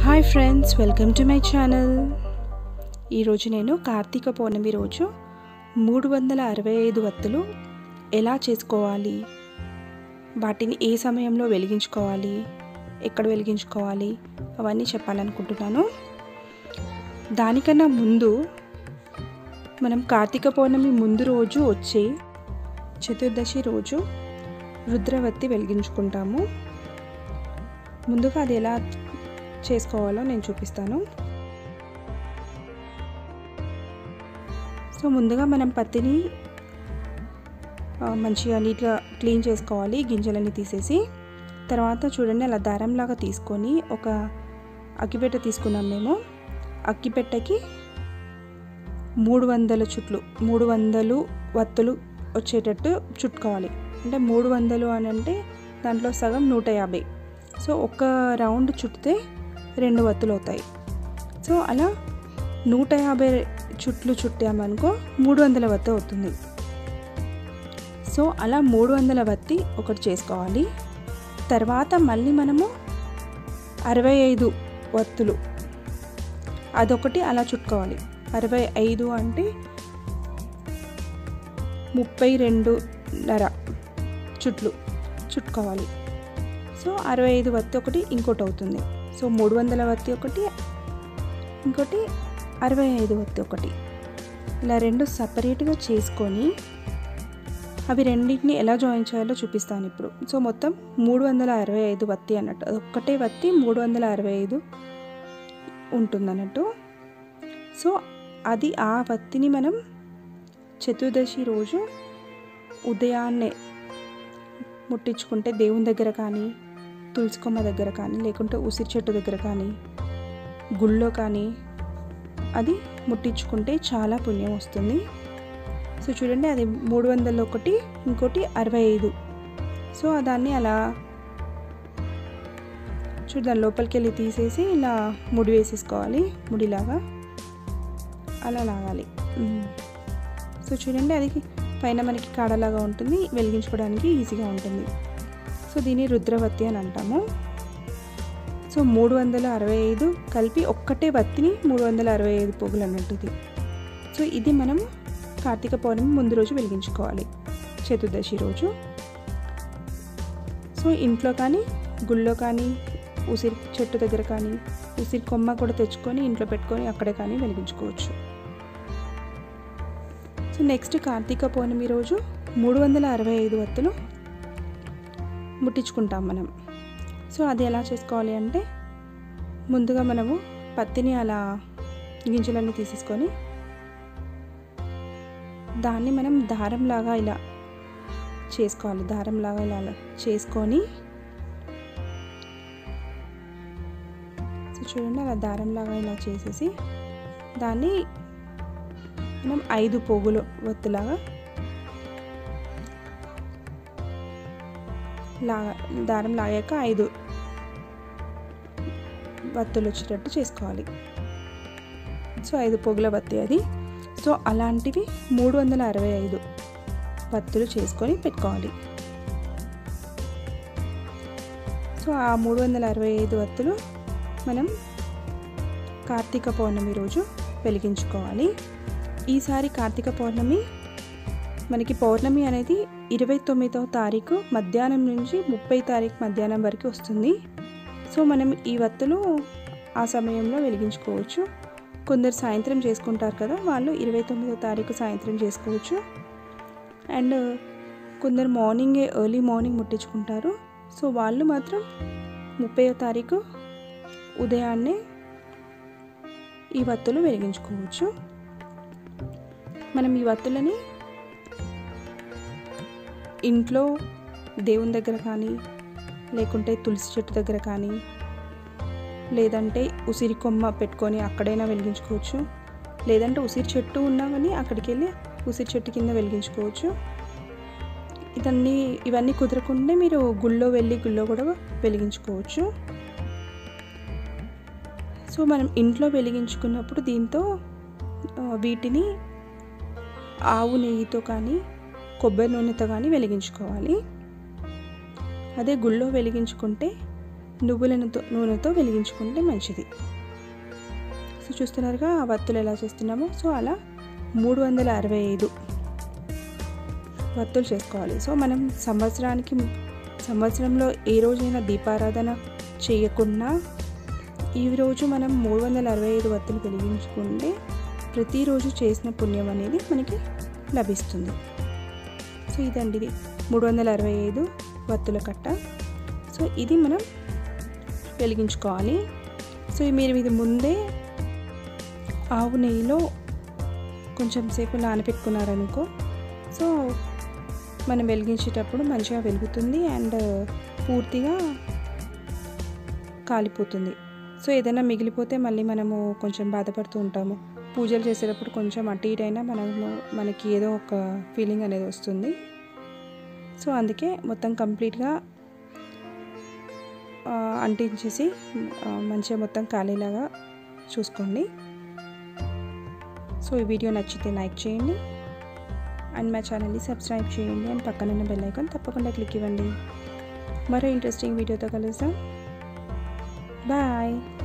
Hi friends welcome to my channel ఈరోజు నేను కార్తీక పౌర్ణమి రోజు మూడు వందల అరవై ఐదు వత్తులు ఎలా చేసుకోవాలి వాటిని ఏ సమయంలో వెలిగించుకోవాలి ఎక్కడ వెలిగించుకోవాలి అవన్నీ చెప్పాలనుకుంటున్నాను దానికన్నా ముందు మనం కార్తీక పౌర్ణమి ముందు రోజు వచ్చే చతుర్దశి రోజు రుద్రవత్తి వెలిగించుకుంటాము ముందుగా అది ఎలా చేసుకోవాలో నేను చూపిస్తాను సో ముందుగా మనం పత్తిని ఆ, మంచిగా నీట్గా క్లీన్ చేసుకోవాలి గింజలన్నీ తీసేసి తర్వాత చూడండి అలా దారంలాగా తీసుకొని ఒక అగ్గిపెట్ట తీసుకున్నాం మేము అగ్గిపెట్టకి మూడు వందల చుట్లు మూడు వందలు వత్తులు వచ్చేటట్టు చుట్టుకోవాలి అంటే మూడు వందలు అని అంటే దాంట్లో సగం నూట యాభై సో ఒక రౌండ్ చుట్టితే రెండు వత్తులు అవుతాయి సో అలా నూట యాభై చుట్లు చుట్టామనుకో మూడు వందల వత్తి అవుతుంది సో అలా మూడు వందల వత్తి ఒకటి చేసుకోవాలి తర్వాత మళ్ళీ మనము అరవై ఐదు వత్తులు అదొకటి అలా చుట్టుకోవాలి అరవై ఐదు అంటే ముప్పై రెండున్నర చుట్లు చుట్టుకోవాలి సో అరవై ఐదు వత్తి ఒకటి ఇంకోటి అవుతుంది సో మూడు వందల వత్తి ఒకటి ఇంకోటి అరవై ఐదు వత్తి ఒకటి ఇలా రెండు సపరేట్గా చేసుకొని అవి రెండింటిని ఎలా జాయిన్ చేయాలో చూపిస్తాను ఇప్పుడు సో మొత్తం మూడు వందల అరవై ఐదు వత్తి అన్నట్టు అది ఒక్కటే వత్తి మూడు వందల అరవై ఐదు ఉంటుందన్నట్టు సో అది ఆ వత్తిని మనం చతుర్దశి రోజు ఉదయాన్నే ముట్టించుకుంటే దేవుని దగ్గర కానీ తులసికొమ్మ దగ్గర కానీ లేకుంటే ఉసిరి చెట్టు దగ్గర కానీ గుళ్ళో కానీ అది ముట్టించుకుంటే చాలా పుణ్యం వస్తుంది సో చూడండి అది మూడు వందల ఒకటి ఇంకోటి అరవై ఐదు సో దాన్ని అలా చూద్దాం లోపలికి వెళ్ళి తీసేసి ఇలా ముడి వేసేసుకోవాలి ముడిలాగా అలా లాగాలి మ్మ్. సో చూడండి అది పైన మనకి కాడలాగా ఉంటుంది వెలిగించుకోవడానికి ఈజీగా ఉంటుంది సో దీన్ని రుద్రవత్తి అని అంటాము సో మూడు వందల అరవై ఐదు కలిపి ఒక్కటే వత్తిని మూడు వందల అరవై ఐదు పోగులు అన్నట్టు ఇది సో ఇది మనం కార్తీక పౌర్ణమి ముందు రోజు వెలిగించుకోవాలి చతుర్దశి రోజు సో ఇంట్లో కానీ గుళ్ళో కానీ ఉసిరి చెట్టు దగ్గర కానీ ఉసిరి కొమ్మ కూడా తెచ్చుకొని ఇంట్లో పెట్టుకొని అక్కడే కానీ వెలిగించుకోవచ్చు సో నెక్స్ట్ కార్తీక పౌర్ణమి రోజు మూడు వందల అరవై ఐదు వత్తులు ముట్టించుకుంటాం మనం సో అది ఎలా చేసుకోవాలి అంటే ముందుగా మనము పత్తిని అలా గింజలన్నీ తీసేసుకొని దాన్ని మనం దారంలాగా ఇలా చేసుకోవాలి దారంలాగా ఇలా అలా చేసుకొని సో చూడండి అలా దారంలాగా ఇలా చేసేసి దాన్ని మనం ఐదు పోగులు ఒత్తులాగా లాగా దారం లాగాక ఐదు వత్తులు వచ్చేటట్టు చేసుకోవాలి సో ఐదు పొగుల వత్తి అది సో అలాంటివి మూడు వందల అరవై ఐదు వత్తులు చేసుకొని పెట్టుకోవాలి సో ఆ మూడు వందల అరవై ఐదు వత్తులు మనం కార్తీక పౌర్ణమి రోజు వెలిగించుకోవాలి ఈసారి కార్తీక పౌర్ణమి మనకి పౌర్ణమి అనేది ఇరవై తొమ్మిదవ తారీఖు మధ్యాహ్నం నుంచి ముప్పై తారీఖు మధ్యాహ్నం వరకు వస్తుంది సో మనం ఈ వత్తులు ఆ సమయంలో వెలిగించుకోవచ్చు కొందరు సాయంత్రం చేసుకుంటారు కదా వాళ్ళు ఇరవై తొమ్మిదో తారీఖు సాయంత్రం చేసుకోవచ్చు అండ్ కొందరు మార్నింగే ఎర్లీ మార్నింగ్ ముట్టించుకుంటారు సో వాళ్ళు మాత్రం ముప్పైవ తారీఖు ఉదయాన్నే ఈ వత్తులు వెలిగించుకోవచ్చు మనం ఈ వత్తులని ఇంట్లో దేవుని దగ్గర కానీ లేకుంటే తులసి చెట్టు దగ్గర కానీ లేదంటే ఉసిరి కొమ్మ పెట్టుకొని అక్కడైనా వెలిగించుకోవచ్చు లేదంటే ఉసిరి చెట్టు ఉన్నా కానీ అక్కడికి వెళ్ళి ఉసిరి చెట్టు కింద వెలిగించుకోవచ్చు ఇదన్నీ ఇవన్నీ కుదరకుంటే మీరు గుళ్ళో వెళ్ళి గుళ్ళో కూడా వెలిగించుకోవచ్చు సో మనం ఇంట్లో వెలిగించుకున్నప్పుడు దీంతో ఆ, వీటిని ఆవు నెయ్యితో కానీ కొబ్బరి నూనెతో కానీ వెలిగించుకోవాలి అదే గుళ్ళో వెలిగించుకుంటే నువ్వుల నూనెతో- నూనెతో వెలిగించుకుంటే మంచిది సో చూస్తున్నారుగా ఆ వత్తులు ఎలా చేస్తున్నామో సో అలా మూడు వందల అరవై ఐదు వత్తులు చేసుకోవాలి సో మనం సంవత్సరానికి సంవత్సరంలో ఏ రోజైనా దీపారాధన చేయకుండా ఈ రోజు మనం మూడు వందల అరవై ఐదు వత్తులు వెలిగించుకుంటే ప్రతిరోజు చేసిన పుణ్యం అనేది మనకి లభిస్తుంది సో ఇదండి ఇది మూడు వందల అరవై ఐదు వత్తుల కట్ట సో ఇది మనం వెలిగించుకోవాలి సో మీరు ఇది ముందే ఆవు నెయ్యిలో కొంచెం సేపు నానబెట్టుకున్నారనుకో సో మనం వెలిగించేటప్పుడు మంచిగా వెలుగుతుంది అండ్ పూర్తిగా కాలిపోతుంది సో ఏదైనా మిగిలిపోతే మళ్ళీ మనము కొంచెం బాధపడుతూ ఉంటాము పూజలు చేసేటప్పుడు కొంచెం అటు ఇటు అయినా మనము మనకి ఏదో ఒక ఫీలింగ్ అనేది వస్తుంది సో అందుకే మొత్తం కంప్లీట్గా ఆ, అంటించేసి ఆ, మంచిగా మొత్తం ఖాళీలాగా చూసుకోండి సో ఈ వీడియో నచ్చితే లైక్ చేయండి అండ్ మా ఛానల్ని సబ్స్క్రైబ్ చేయండి అండ్ పక్కనున్న బెల్ ఐకాన్ తప్పకుండా క్లిక్ ఇవ్వండి మరో ఇంట్రెస్టింగ్ వీడియోతో కలుద్దాం బాయ్